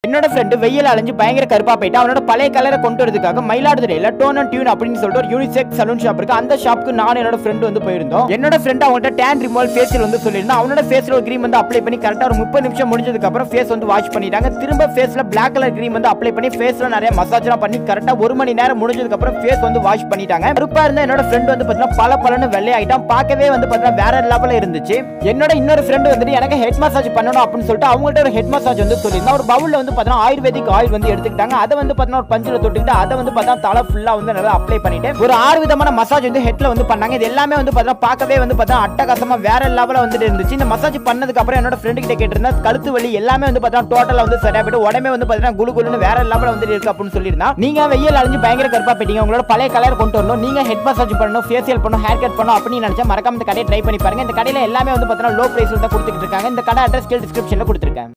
என்னோட ஃப்ரெண்டு வெயில் அலைஞ்சு பயங்கர கருப்பா போயிட்டு அவனோட பழைய கலரை கொண்டு வரதுக்காக மயிலாடுதுறையில டோன் அண்ட் டியூன் அப்படின்னு சொல்லிட்டு ஒரு யூனிசெக் சலூன் ஷாப் இருக்கு அந்த ஷாப்புக்கு நான் என்னோட ஃப்ரெண்டு வந்து போயிருந்தோம் என்னோட ஃப்ரெண்ட் அவங்கள்ட்ட டேன் ரிமூவல் ஃபேஷியல் வந்து சொல்லியிருந்தோம் அவனோட ஃபேஸ்ல ஒரு க்ரீம் வந்து அப்ளை பண்ணி கரெக்டா ஒரு முப்பது நிமிஷம் முடிஞ்சதுக்கு அப்புறம் ஃபேஸ் வந்து வாஷ் பண்ணிட்டாங்க திரும்ப ஃபேஸ்ல பிளாக் கலர் க்ரீம் வந்து அப்ளை பண்ணி ஃபேஸ்ல நிறைய மசாஜ்லாம் பண்ணி கரெக்டா ஒரு மணி நேரம் முடிஞ்சதுக்கு அப்புறம் ஃபேஸ் வந்து வாஷ் பண்ணிட்டாங்க கருப்பா இருந்த என்னோட ஃப்ரெண்ட் வந்து பாத்தீங்கன்னா பல பலன்னு வெள்ளையாயிட்டான் பார்க்கவே வந்து பாத்தீங்கன்னா வேற லெவல்ல இருந்துச்சு என்னோட இன்னொரு ஃப்ரெண்ட் வந்துட்டு எனக்கு ஹெட் மசாஜ் பண்ணணும் அப்படின்னு சொல்லிட்டு அவங்கள்ட்ட ஒரு ஹெட் மசாஜ் வந்து சொல்லியிருந்தா ஒரு பவுல்ல வந்து பாத்தீங்கன்னா ஆயுர்வேதிக் ஆயில் வந்து எடுத்துக்கிட்டாங்க அதை வந்து பாத்தீங்கன்னா ஒரு பஞ்சில தொட்டுக்கிட்டு அதை வந்து பாத்தீங்கன்னா தலை ஃபுல்லா வந்து நல்லா அப்ளை பண்ணிட்டு ஒரு ஆறு விதமான மசாஜ் வந்து ஹெட்ல வந்து பண்ணாங்க இது எல்லாமே வந்து பாத்தீங்கன்னா பார்க்கவே வந்து பாத்தீங்கன்னா அட்டகாசமா வேற லெவல்ல வந்துட்டு இருந்துச்சு இந்த மசாஜ் பண்ணதுக்கு அப்புறம் என்னோட ஃப்ரெண்டு கிட்ட கேட்டிருந்தா கழுத்து வலி எல்லாமே வந்து பாத்தீங்கன்னா டோட்டலா வந்து சரியா போயிட்டு உடனே வந்து பாத்தீங்கன்னா குளு குளுன்னு வேற லெவல்ல வந்து இருக்கு அப்படின்னு சொல்லியிருந்தா நீங்க வெயில் அழிஞ்சு பயங்கர கருப்பா போயிட்டீங்க உங்களோட பழைய கலர் கொண்டு வரணும் நீங்க ஹெட் மசாஜ் பண்ணணும் ஃபேஷியல் பண்ணணும் ஹேர் கட் பண்ணணும் அப்படின்னு நினைச்சா மறக்காம இந்த கடையை ட்ரை பண்ணி பாருங்க இந்த கடையில எல்லாமே வந்து பாத்தீங்கன்னா லோ பிரைஸ்ல தான் கொடுத்துட்டு இருக்காங்க இந்த கடை அட்ரஸ் கீழ் டிஸ்கிரிப்ஷன்ல கொடுத்துருக்கேன்